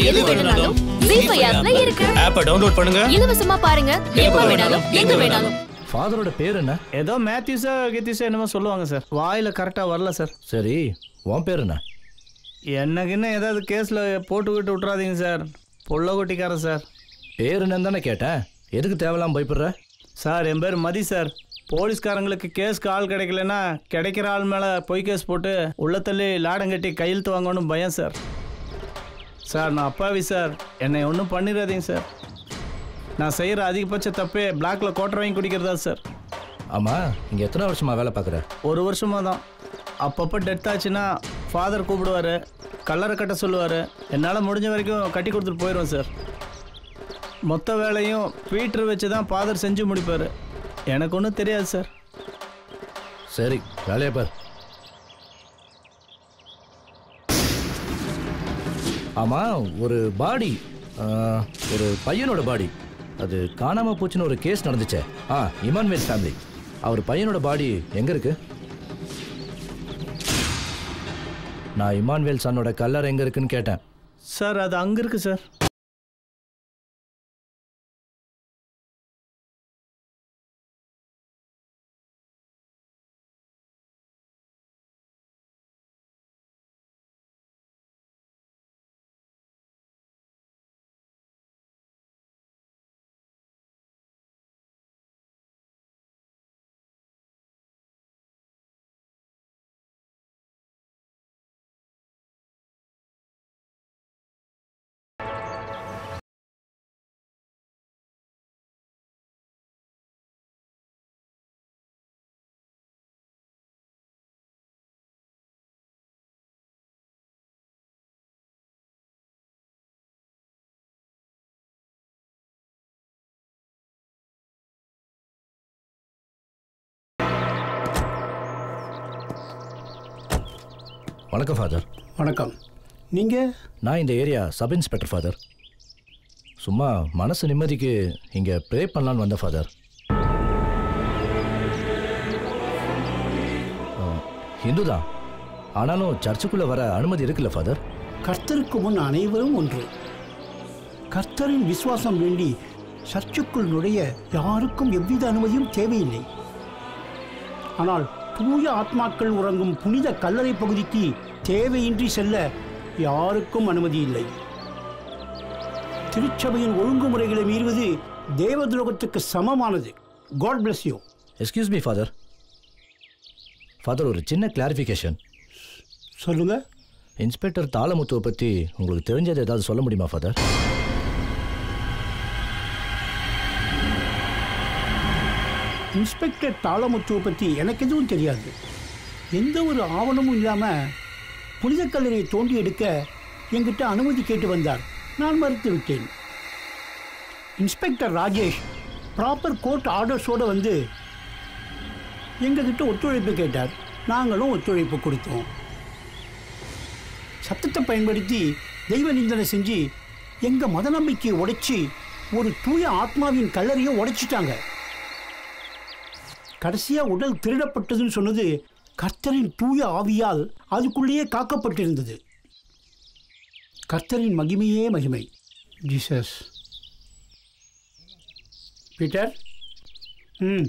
எது வேணும்னாலும் ஜீஃபை ஆப்ல இருக்கு ஆப்பை டவுன்லோட் பண்ணுங்க இலவசமா பாருங்க எப்ப வேணாலும் எங்க வேணாலும் ஃபாதரோட பேர் என்ன ஏதோ மேத்யூஸா கீத்யூஸா என்னமோ சொல்லுவாங்க சார் வாயில கரெக்டாக வரல சார் சரி உன் பேர் என்ன எனக்குன்னு ஏதாவது கேஸில் போட்டுக்கிட்டு விட்றாதீங்க சார் புள்ள கொட்டிக்காரன் சார் பேர் என்னன்னு தானே கேட்டேன் எதுக்கு தேவையில்லாம பயப்படுற சார் என் பேர் மதி சார் போலீஸ்காரங்களுக்கு கேஸ்க்கு ஆள் கிடைக்கலன்னா கிடைக்கிற ஆள் மேலே பொய் கேஸ் போட்டு உள்ள தள்ளி லாடம் கட்டி கையெழுத்து வாங்கணும் பயம் சார் சார் நான் அப்பாவி சார் என்னை ஒன்றும் பண்ணிடாதீங்க சார் நான் செய்கிற அதிகபட்ச தப்பே பிளாக்ல கோட்டர் வாங்கி குடிக்கிறதா சார் ஆமா இங்க எத்தனை வருஷமா வேலை பார்க்குற ஒரு வருஷமாக தான் அப்பப்போ டெத் ஆச்சுன்னா ஃபாதர் கூப்பிடுவார் கல்லறை கட்ட சொல்லுவார் என்னால் முடிஞ்ச வரைக்கும் கட்டி கொடுத்துட்டு போயிடுவேன் சார் மொத்த வேலையும் பீட்டர் வச்சு தான் ஃபாதர் செஞ்சு முடிப்பார் எனக்கு ஒன்றும் தெரியாது சார் சரி வேலையை பார் ஆமா ஒரு பாடி ஒரு பையனோட பாடி அது காணாம போச்சுன்னு ஒரு கேஸ் நடந்துச்சே ஆ இமான்வேல் ஃபேமிலி அவர் பையனோட பாடி எங்க இருக்கு நான் இமான்வேல் சன்னோட கல்லறை எங்க இருக்குன்னு கேட்டேன் சார் அது அங்கே இருக்கு சார் வணக்கம் ஃபாதர் வணக்கம் நீங்கள் நான் இந்த ஏரியா சப் இன்ஸ்பெக்டர் ஃபாதர் சும்மா மனசு நிம்மதிக்கு இங்கே ப்ரே பண்ணலான்னு வந்தேன் ஃபாதர் ஹிந்து தான் ஆனாலும் சர்ச்சுக்குள்ளே வர அனுமதி இருக்குல்ல ஃபாதர் கர்த்தருக்கு முன் அனைவரும் ஒன்று கர்த்தரின் விசுவாசம் வேண்டி சர்ச்சுக்குள் நுழைய யாருக்கும் எவ்வித அனுமதியும் தேவையில்லை ஆனால் தூய ஆத்மாக்கள் உறங்கும் புனித கல்லறை பகுதிக்கு தேவையின்றி செல்ல யாருக்கும் அனுமதி இல்லை திருச்சபையின் ஒழுங்குமுறைகளை மீறுவது தேவ துரோகத்துக்கு சமமானது god bless you excuse me father father ஒரு சின்ன கிளாரிஃபிகேஷன் சொல்லுங்க இன்ஸ்பெக்டர் தாளமுத்துவை பற்றி உங்களுக்கு தெரிஞ்சது ஏதாவது சொல்ல முடியுமா ஃபாதர் இன்ஸ்பெக்டர் தாளமுத்துவை பற்றி எனக்கு எதுவும் தெரியாது எந்த ஒரு ஆவணமும் இல்லாமல் புனித கல்லறையை தோண்டி எடுக்க என்கிட்ட அனுமதி கேட்டு வந்தார் நான் மறுத்து விட்டேன் இன்ஸ்பெக்டர் ராஜேஷ் ப்ராப்பர் கோர்ட் ஆர்டர்ஸோடு வந்து எங்ககிட்ட ஒத்துழைப்பு கேட்டார் நாங்களும் ஒத்துழைப்பு கொடுத்தோம் சத்தத்தை பயன்படுத்தி தெய்வ நிந்தனை செஞ்சு எங்கள் மத நம்பிக்கையை உடைச்சி ஒரு தூய ஆத்மாவின் கல்லறையை உடைச்சிட்டாங்க கடைசியா உடல் திருடப்பட்டதுன்னு சொன்னது கர்த்தரின் தூய ஆவியால் அதுக்குள்ளேயே காக்கப்பட்டிருந்தது கர்த்தரின் மகிமையே மகிமை ஜீசஸ் பீட்டர் ம்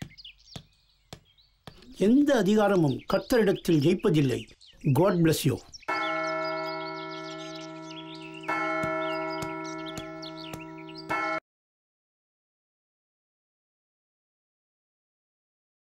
எந்த அதிகாரமும் கர்த்தரிடத்தில் ஜெயிப்பதில்லை காட் bless யூ